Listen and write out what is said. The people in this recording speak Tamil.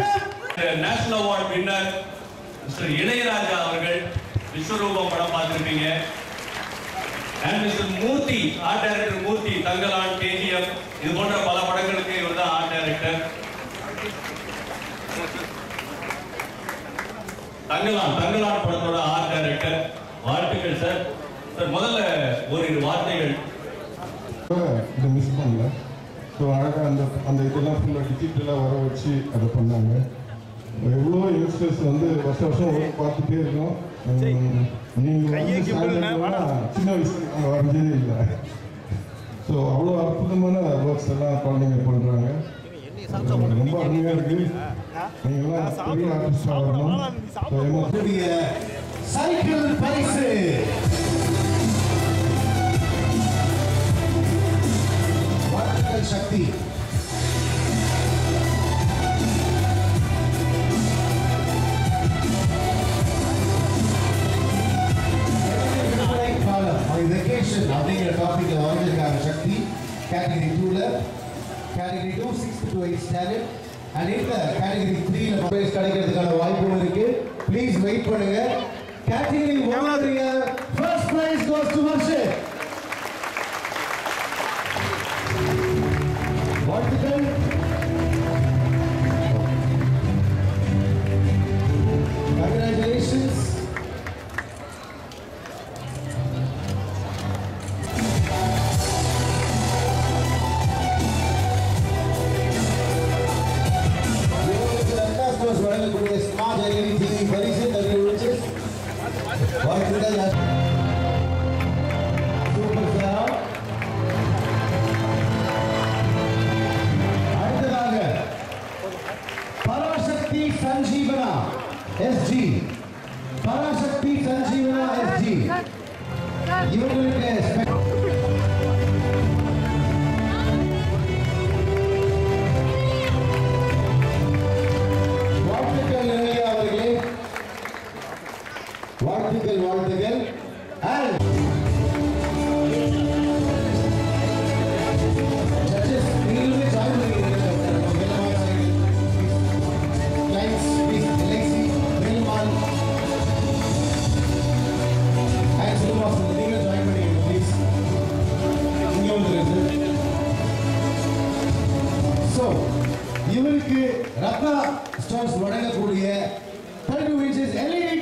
National award winner mister Ilaiyaraaja அவர்கள் விஸ்வரூபம் படம் பார்த்திருப்பீங்க and mister Murthy art director Murthy Thangalaan KGF இது போன்ற பல படங்களுக்கு இவர் தான் ஆர்ட் டைரக்டர் தங்கலான் தங்கலான் படத்தோட ஆர்ட் டைரக்டர் வாழ்த்துக்கள் சார் சார் முதல்ல ஓரிரு வார்த்தைகள் இதை மிஸ் பண்ணல ஸோ அழகாக அந்த அந்த இதெல்லாம் ஃபுல்லாக டிஜிட்டலாக வர வச்சு அதை பண்ணாங்க எவ்வளோ யங்ஸ்டர்ஸ் வந்து வருஷம் வருஷம் work பார்த்துட்டே இருக்கோம் உம், நீங்க வந்து சாயந்தரம் சின்ன வயசுல நாங்கள் வரைஞ்சதே இல்லை ஸோ அவ்வளோ அற்புதமான ஒர்க்ஸ் எல்லாம் குழந்தைங்க பண்ணுறாங்க ரொம்ப அருமையாக இருக்கு நீங்களாம் பெரிய ஆர்டிஸ்டாக வரணும் ஸோ ஏமா கூடிய சைக்கிள் பரிசு வாழ்த்துக்கள் சக்தி விடுமுறை காலம் வெக்கேஷன் அப்படிங்கிற டாபிக்ல வரைஞ்சிருக்காங்க சக்தி கேட்டகரி டூல category two six to eight standard and இந்த கேட்டகரி த்ரீல ப்ரைஸ் கிடைக்கிறதுக்கான வாய்ப்பும் இருக்கு ப்ளீஸ் வெயிட் பண்ணுங்க கேட்டகரி ஒன்னுடைய ஃபர்ஸ்ட் பிரைஸ் கோஸ் டு வர்ஷிப் வாழ்த்துக்கள் Congratulations. இவங்களுக்கு ரெண்டாம் ஸ்கோர்ஸ் வழங்கக்கூடிய ஸ்மார்ட் எல்இடி டிவி பரிசு தகுதி விழிச்சு வாழ்த்துக்கள் சூப்பர் சார் அடுத்ததாக பராசக்தி சஞ்சீவனா எஸ்ஜி பராசக்தி சஞ்சீவனா எஸ்ஜி இவங்களுக்கு ஸ்பெ- வாழ்த்துக்கள் நிலையா அவர்களே வாழ்த்துக்கள் வாழ்த்துக்கள் And judges, நீங்களுமே join பண்ணிக்கிறீங்க. வெள்ளமான் side. Clients, please, LIC, வெள்ளமான். And சிலம்பாசன், நீங்களும் join பண்ணிக்கிறீங்க, please. இங்க வந்துருங்க. So, இவருக்கு ரத்னா ஸ்டோர்ஸ் வழங்கக்கூடிய 32 inches LED